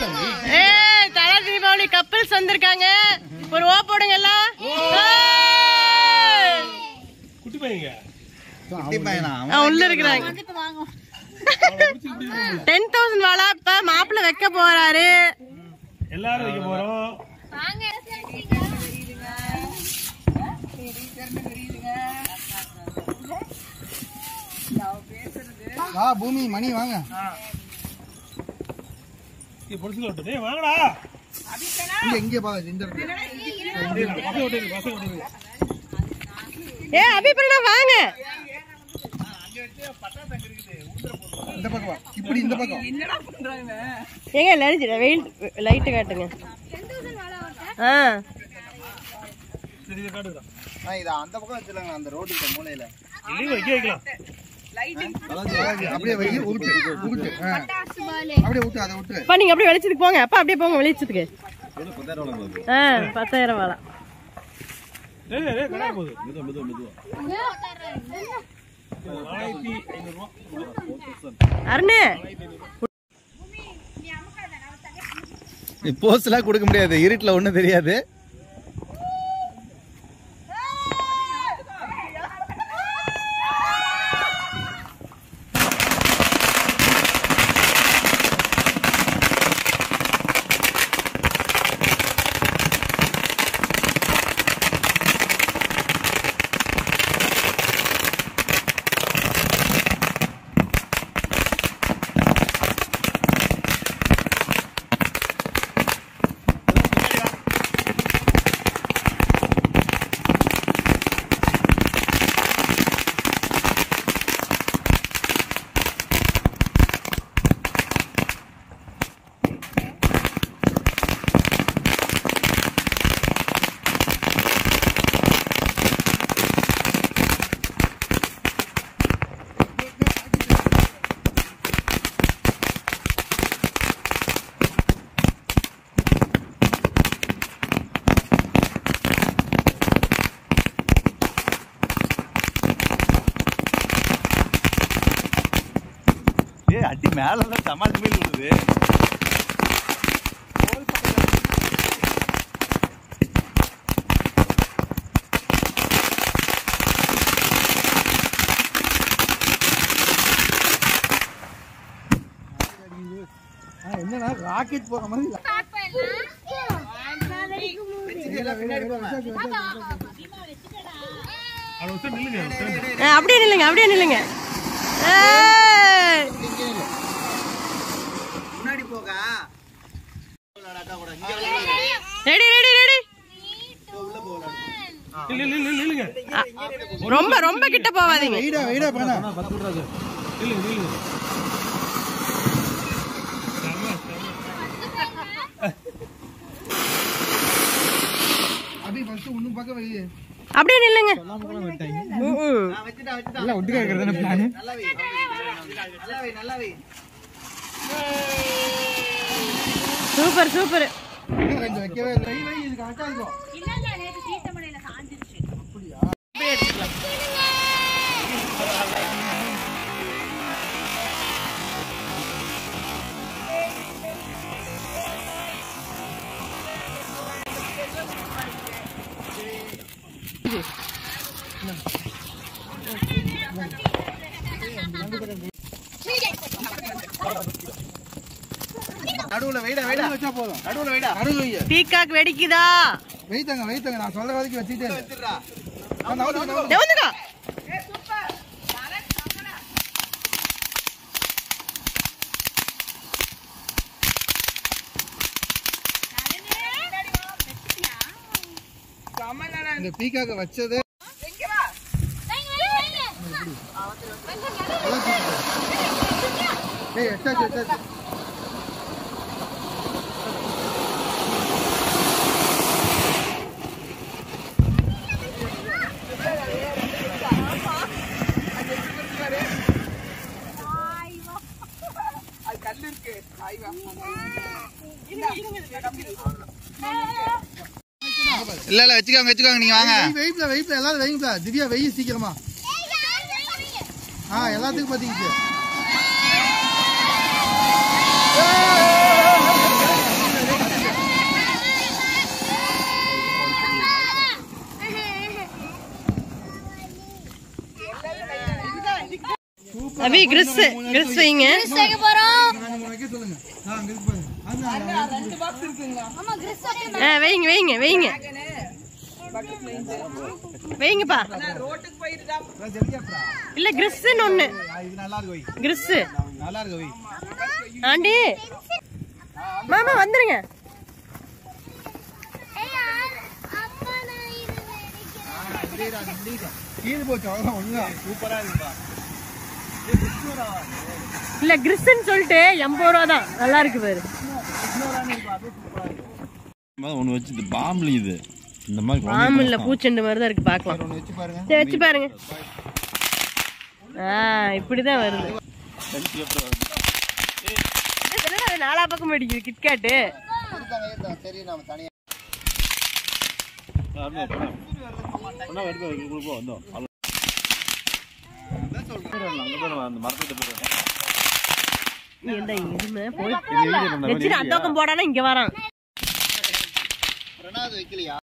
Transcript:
ஏய் தல தீபாவளி கப்பல்ஸ் வந்திருக்காங்க ஒரு ஓ போடுங்க எல்லாம் ஏய். குட்டி பையங்க குட்டி பையனா ஆ, உள்ள இருக்கிறாங்க டென் தௌசண்ட் வாழா இப்ப மாப்பிள்ள வைக்க போறாரு எல்லாரும் வைக்க போறோம் வா பூமி மணி வாங்க இங்க பொடிச்சுல விட்டு டேய் வாங்கடா இங்க இங்க பா இந்த இடத்துல. பசங்க விட்டு பசங்க விட்டு ஏ அபிப்பிரணா வாங்க இந்த பக்கம் வா இப்படி இந்த பக்கம் ஏங்க லடிச்சு வெயில் லைட்டு காட்டுங்க ஆ சரி இதை காட்டுறா ஆ, இத அந்த பக்கம் வச்சிருங்க அந்த ரோடு மூலையில இல்லைங்க வைக்க வைக்கலாம் அப்படியே வை உருட்டு உருட்டு ஆ. அப்படியே விட்டு அதை விட்டு அப்பா நீங்க அப்படியே வெளிச்சத்துக்கு போங்க அப்பா அப்படியே போங்க வெளிச்சத்துக்கு ஆ பத்தாயிரம் வாழா டேய் டேய் கடை போகுது ஆயிரத்தி ஐநூறு ரூபா அருணு போஸ்ட் எல்லாம் கொடுக்க முடியாது இருட்டுல ஒண்ணும் தெரியாது ஏய் அடி மேல தான் சமாளி மீன் விழுது என்னன்னா ராக்கெட் போற மாதிரி அதை வச்சு நில்லுங்க உட்காந்து. ஆ, அப்படியே நில்லுங்க அப்படியே நில்லுங்க ஏய். முன்னாடி போக ரெடி ரெடி ரெடி நில்லு, நில்லு, நில்லு, நில்லுங்க ரொம்ப ரொம்ப கிட்ட போவாதீங்க வெயிடா வெயிடா பண்ண நில்லுங்க நில்லுங்க செம்ம, செம்ம. அபி ஃபர்ஸ்ட் ஒண்ணும் பக்கம் வை அப்படியே நில்லுங்க ம், ம். எல்லாம் ஒட்டுக்கா இருக்கிறது பிளான் நல்லா வை நல்லா வை நல்லா வை சூப்பர் சூப்பர் கொஞ்சம் வைக்கவே இல்லை வை வை இது கரெக்டா இருக்கும் நடுவுல வைடா வைடா வச்சா போதும் நடுவுல வைடா நடுவுல வை பீகாக் வெடிக்குதா வெயிட்டாங்க வெயிட்டாங்க நான் சொல்ற வரைக்கும் வச்சுட்டே வச்சிடுறா நவுந்து எவந்துக்கா இந்த பீக்காக்க வச்சது ஏய் எட்டாச்சு எட்டாச்சு இல்ல இல்ல வச்சுக்கோங்க வச்சுக்கோங்க நீங்க வாங்க வெயிப்ல வெயிப்ல எல்லாரும் வெயிப்ல திவ்யா வெயி சீக்கிரமா ஆ எல்லாத்துக்கும் பாத்தீங்க அபி கிறிஸ் கிறிஸ் வைங்க வைக்க போறோம் நாங்க வைக்க சொல்லுங்க நான் அங்க இருக்கு பாருங்க அந்த ஆமா கிறிஸ் வைக்க ஆ, வைங்க வைங்க வைங்க வைங்கப்பா இல்ல கிறிஸ்ன்னு ஒண்ணு இது நல்லா இருக்கு வை கிறிஸ் நல்லா இருக்கு வை ஆண்டி மாமா வந்துருங்க கீழே போச்சு அவ்வளோ ஒண்ணுதான் சூப்பரா இருக்குப்பா இல்ல கிறிஸ்ன்னு சொல்லிட்டு எண்பது ரூபா தான் நல்லா இருக்கு பாரு ஒன்று வச்சு இது பாம்புலி இது இந்த மாதிரி ஆமா இல்ல பூச்செண்டு மாதிரி தான் இருக்கு பாக்கலாம் ஒன்று வச்சு பாருங்க சரி வச்சு பாருங்க ஆ இப்படிதான் வருது என்னடா அது நாலா பக்கம் அடிக்குது கிட்கேட்டு கொடுத்தாங்க ஏத்தாங்க. சரி நம்ம தனியா அந்த மரத்தை போய் ஏண்டா இருமே போய் வச்சுட்டு அந்த பக்கம் போடானா இங்க வரான் ரெண்டாவது வைக்கலையா